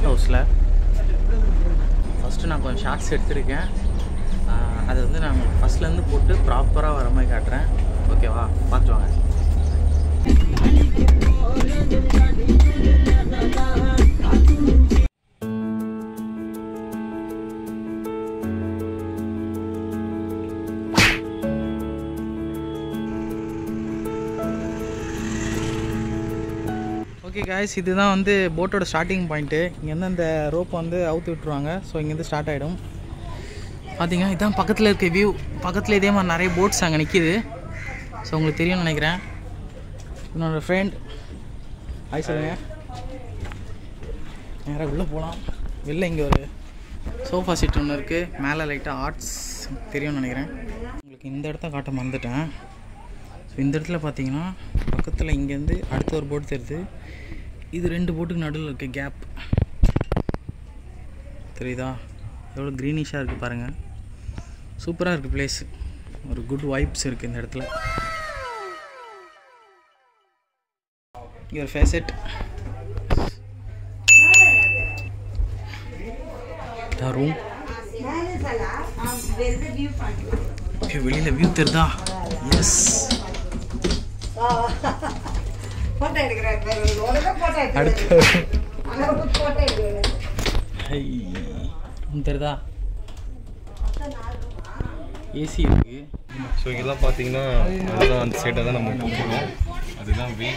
ஹவுஸில் ஃபஸ்ட்டு நான் கொஞ்சம் ஷார்ட்ஸ் எடுத்திருக்கேன் ஆஹ் அதை வந்து நான் ஃபஸ்ட்லேருந்து போட்டு ப்ராப்பராக வர மாதிரி காட்டுறேன் ஓகேவா பார்த்து வாங்க ஓகே காய்ஸ் இதுதான் வந்து போட்டோட ஸ்டார்டிங் பாயிண்ட்டு இங்கேருந்து அந்த ரோப் வந்து அவுத்து விட்டுருவாங்க ஸோ இங்கேருந்து ஸ்டார்ட் ஆகிடும் பார்த்தீங்க இதான் பக்கத்தில் இருக்க வியூ பக்கத்தில் இதே மாதிரி நிறைய போட்ஸ் அங்கே நிற்கிது ஸோ உங்களுக்கு தெரியும்னு நினைக்கிறேன் என்னோடய ஃப்ரெண்ட் ஹாய் சொல்லுங்க நேராக உள்ளே போகலாம் வெளில இங்கே ஒரு சோஃபா செட் ஒன்று இருக்குது மேலே லைட்டாக ஆர்ட்ஸ் தெரியும்னு நினைக்கிறேன் உங்களுக்கு இந்த இடத்த காட்ட மறந்துட்டேன் ஸோ இந்த இடத்துல பார்த்தீங்கன்னா பக்கத்தில் இங்கேருந்து அடுத்த ஒரு போட் தெரியுது இது ரெண்டு போட்டுக்கு நடுவில் இருக்க கேப் தெரியுதா எவ்வளோ க்ரீனிஷாக இருக்குது பாருங்கள் சூப்பராக இருக்குது பிளேஸ் ஒரு குட் வைப்ஸ் இருக்குது இந்த இடத்துல இங்கே ஒரு ஃபேசட் ரூம் ஓகே வெளியில் வியூ தெரியுதா எஸ் போட்டோ எடுக்கிறேன் உடனே போட்டோ அடுத்து எடுக்கிறேன் போட்டோ எடுக்கிறேன் ஹை ரூம் தெரியுதா ஏசி இருக்குது ஸோ இதெல்லாம் பார்த்தீங்கன்னா அதுதான் அந்த சைட்டை தான் நம்ம போகிறோம் அதுதான் வி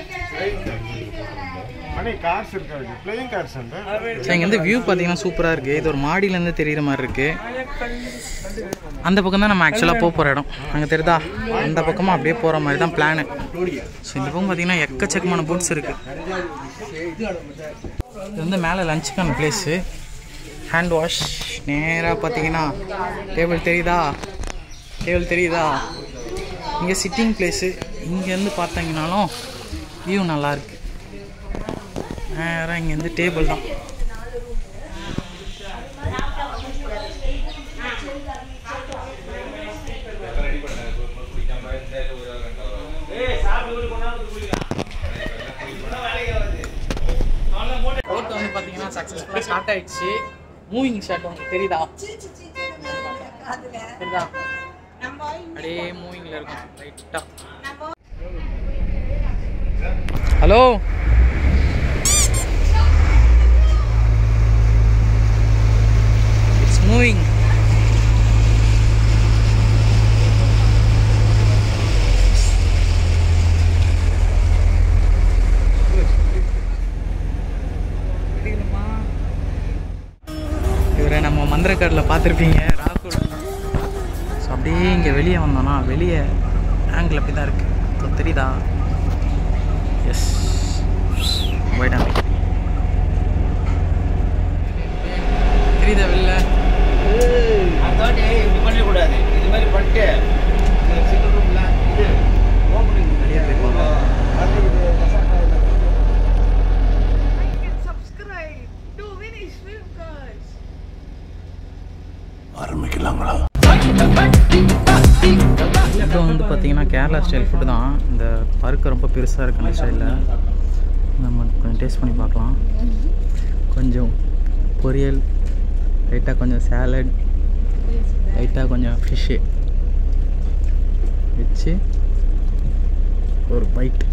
அண்ணே கார்ஸ் இருக்காது பிளேயிங் கார்ஸ் அந்த ஸோ இங்கேருந்து வியூ பார்த்தீங்கன்னா சூப்பராக இருக்குது இது ஒரு மாடியிலேருந்து தெரிகிற மாதிரி இருக்குது அந்த பக்கம் தான் நம்ம ஆக்சுவலாக போக போகிற இடம் அங்கே தெரியுதா அந்த பக்கமாக அப்படியே போகிற மாதிரி தான் பிளானு ஸோ இந்த பக்கம் பார்த்தீங்கன்னா எக்கச்சக்கமான போட்ஸ் இருக்குது இது வந்து மேலே லஞ்சுக்கான பிளேஸு ஹேண்ட் வாஷ் நேராக பார்த்தீங்கன்னா டேபிள் தெரியுதா டேபிள் தெரியுதா இங்கே சிட்டிங் பிளேஸு இங்கேருந்து பார்த்தீங்கனாலும் வியூ நல்லாயிருக்கு நேராக இங்கேருந்து டேபிள் தான் போட் வந்து பார்த்தீங்கன்னா சக்ஸஸ்ஃபுல்லாக ஸ்டார்ட் ஆயிடுச்சு மூவிங் ஷாட் உங்களுக்கு தெரியுதா தெரியுதா அப்படியே மூவிங்கில் இருக்கும் ரைட்டாக ஹலோ இட்ஸ் மூவிங் இவரை நம்ம மந்திரக்காடில் பார்த்துருப்பீங்க ராகுல் ஸோ அப்படியே இங்கே வெளியே வந்தோம்னா வெளியே ஆங்கிள் அப்படி தான் இருக்குது ஸோ தெரியுதா எஸ் ஒயிட் ஆங்கிள் தெரியுதா வெளில பண்ணக்கூடாது இது மாதிரி பண்ணிட்டு சிங்கிள் ரூம்ல இது ஓப்பனிங் வெளியே போய் பார்க்கலாம் subscribe to Winnie Swim Cars. இப்போ வந்து பார்த்தீங்கன்னா கேரளா ஸ்டைல் ஃபுட்டு தான் இந்த பருக்க ரொம்ப பெருசாக இருக்கு அந்த ஸ்டைலில் நம்ம கொஞ்சம் டேஸ்ட் பண்ணி பார்க்கலாம் கொஞ்சம் பொரியல் லைட்டாக கொஞ்சம் சேலட் லைட்டாக கொஞ்சம் ஃபிஷ்ஷு வச்சு ஒரு பைட்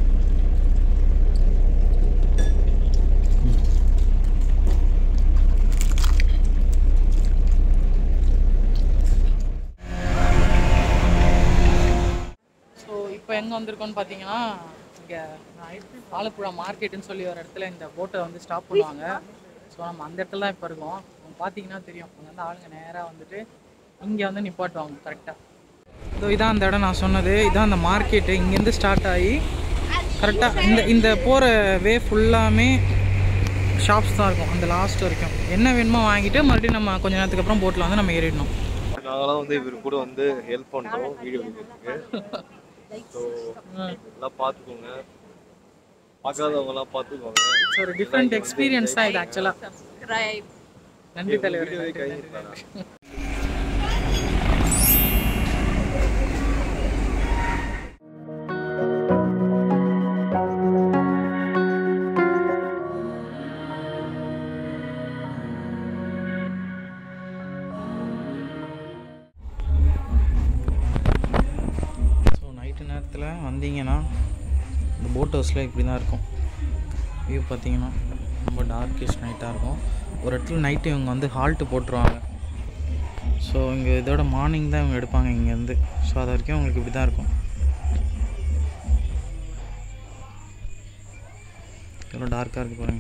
ஸோ இப்போ எங்கே வந்திருக்கோம்னு பார்த்தீங்கன்னா இங்கே ஆலப்புழா மார்க்கெட்டுன்னு சொல்லி ஒரு இடத்துல இந்த போட்டை வந்து ஸ்டாப் பண்ணுவாங்க ஸோ நம்ம அந்த இடத்துல தான் இப்போ இருக்கோம் அவங்க பார்த்தீங்கன்னா தெரியும் அங்கே வந்து ஆளுங்க நேராக வந்துட்டு இங்கே வந்து நிப்பாட்டுவாங்க கரெக்டாக இதோ இதான் அந்த இடம் நான் சொன்னது இதான் அந்த மார்க்கெட்டு இங்கேருந்து ஸ்டார்ட் ஆகி கரெக்டாக இந்த இந்த போகிற வே ஃபுல்லாமே ஷாப்ஸ் தான் இருக்கும் அந்த லாஸ்ட் வரைக்கும் என்ன வேணுமோ வாங்கிட்டு மறுபடியும் நம்ம கொஞ்ச நேரத்துக்கு அப்புறம் போட்டில் வந்து நம்ம ஏறிடணும் நாங்களாம் வந்து இவர் கூட வந்து ஹெல்ப் பண்ணுறோம் வீடியோ எடுக்கிறதுக்கு ஸோ எல்லாம் பார்த்துக்கோங்க பார்க்காதவங்கலாம் பார்த்துக்கோங்க ஸோ ஒரு டிஃப்ரெண்ட் எக்ஸ்பீரியன்ஸ் தான் இது ஆக்சுவலாக நன்றி தலைவர் வீடியோவே நன்றி, கை நன்றி, நன்றி. போட் ஹவுஸில் இப்படி தான் இருக்கும் வியூ பார்த்தீங்கன்னா ரொம்ப டார்க்கெஸ்ட் நைட்டாக இருக்கும் ஒரு இடத்துல நைட்டு இவங்க வந்து ஹால்ட்டு போட்டுருவாங்க ஸோ இங்கே இதோட மார்னிங் தான் இவங்க எடுப்பாங்க இங்கேருந்து ஸோ அது வரைக்கும் உங்களுக்கு இப்படி தான் இருக்கும் எவ்வளோ டார்க்காக இருக்குது பாருங்க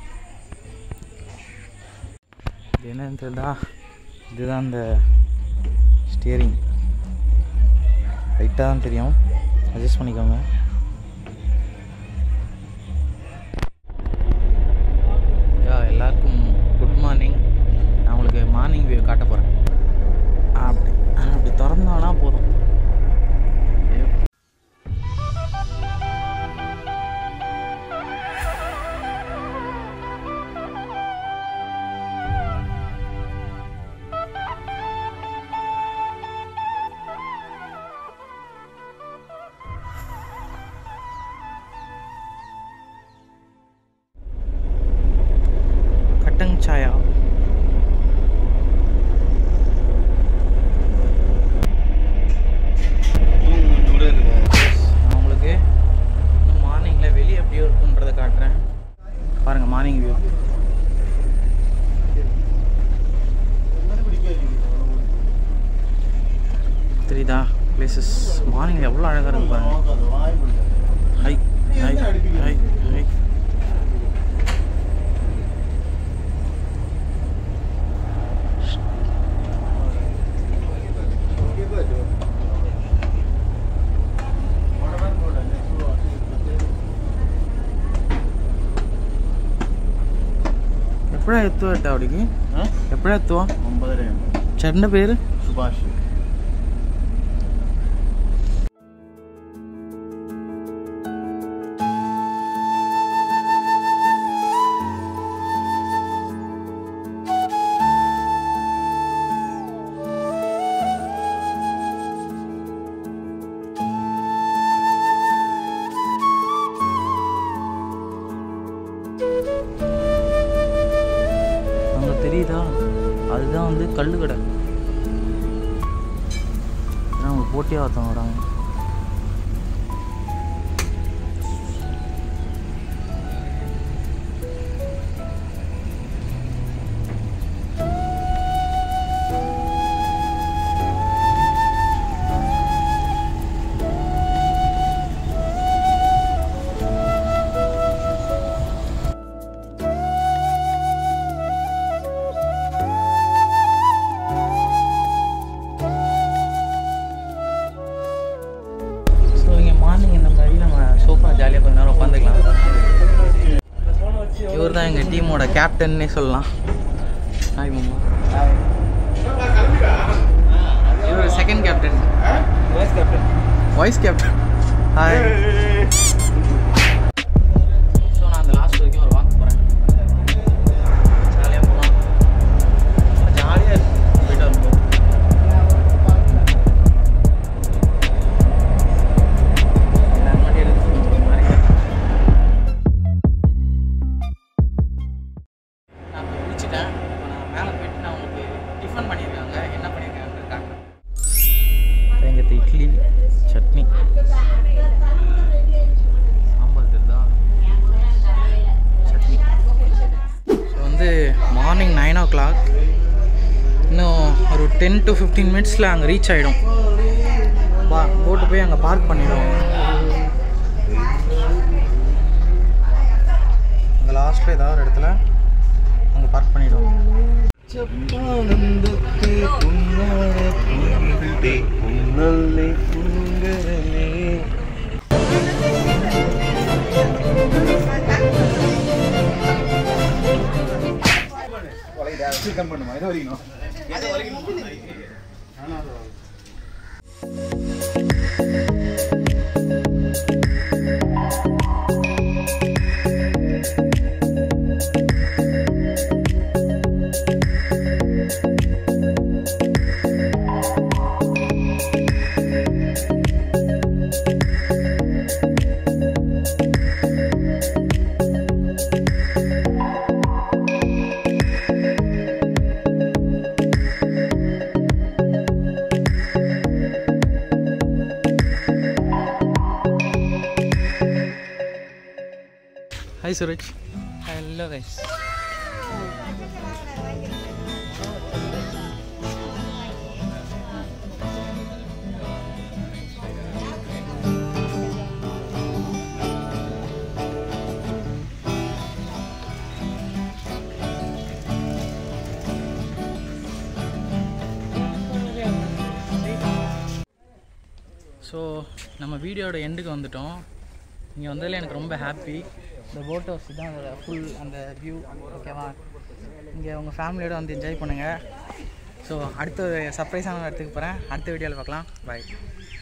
இது என்னன்னு தெரியுதா இதுதான் இந்த ஸ்டியரிங் லைட்டாக தான் தெரியும் அட்ஜஸ்ட் பண்ணிக்கோங்க யா எல்லாருக்கும் குட் மார்னிங் நான் உங்களுக்கு மார்னிங் வியூ காட்ட போகிறேன் அப்படி அப்படி திறந்தோன்னா போதும் கட்டங் சாயா கூட இருக்கு நான் உங்களுக்கு இன்னும் மார்னிங்கில் வெளியே எப்படி இருக்குன்றதை காட்டுறேன் பாருங்கள் மார்னிங் வியூ தெரியுதா பிளேசஸ் மார்னிங் எவ்வளோ அழகாக இருக்கு பாருங்க ஹை ஹை ஹை ஹை ఎప్పుడే ఎత్తువ ఆవిడికి ఎప్పుడే ఎత్తువ ഒമ്പതര చెడ్డ పేరు സുഭാഷ് அங்கே தெரியுதா அதுதான் வந்து கல்லு கடை ஏன்னா அவங்க போட்டியாக ஒருத்தவங்க வராங்க ஸோ இங்கே மார்னிங் இந்த மாதிரி நம்ம சோஃபா ஜாலியாக கொஞ்ச நேரம் உட்காந்துக்கலாம் இவர் தான் எங்கள் டீமோட கேப்டன்னே சொல்லலாம் ஹாய் மாமா இவர் second captain vice captain vice captain hi so நான் அந்த லாஸ்ட் வரைக்கும் ஒரு வாக் போகிறேன் ஜாலியாக போகலாம் ஜாலியாக இருக்கும் போயிட்டு வரும்போது எல்லாரும் முன்னாடி எடுத்து கொஞ்சம் மாறி நான் இப்போ முடிச்சிட்டேன் இப்போ நான் மேலே போயிட்டு நான் உங்களுக்கு டிஃபன் பண்ணியிருக்காங்க என்ன பண்ணியிருக்காங்கன்னு காட்டுறேன் தேங்காய் இட்லி சட்னி சாம்பார் தெரியுதா சட்னி ஸோ வந்து மார்னிங் நைன் ஓ கிளாக் இன்னும் ஒரு டென் டு ஃபிஃப்டீன் மினிட்ஸில் அங்கே ரீச் ஆகிடும் பா போட்டு போய் அங்கே பார்க் பண்ணிடுவோம் அங்கே லாஸ்ட்டில் ஏதாவது ஒரு இடத்துல அங்கே பார்க் பண்ணிடுவோம் ജപ്പാനന്ദത്തെ പുന്നാര പൂവിളുടെ പുന്നല്ലേ പൂങ്കരലേ ചിക്കൻ പണ്ണുമോ ഇത് വലിക്കണോ ും hi Suresh hello guys so நம்ம வீடியோட எண்டுக்கு வந்துட்டோம் இங்கே வந்ததில் எனக்கு ரொம்ப ஹாப்பி இந்த போட் ஹவுஸ் தான் அதோட ஃபுல் அந்த வியூ ஓகேவா இங்கே உங்கள் ஃபேமிலியோட வந்து என்ஜாய் பண்ணுங்கள் ஸோ அடுத்த சர்ப்ரைஸான இடத்துக்கு போகிறேன் அடுத்த வீடியோவில் பார்க்கலாம் பாய்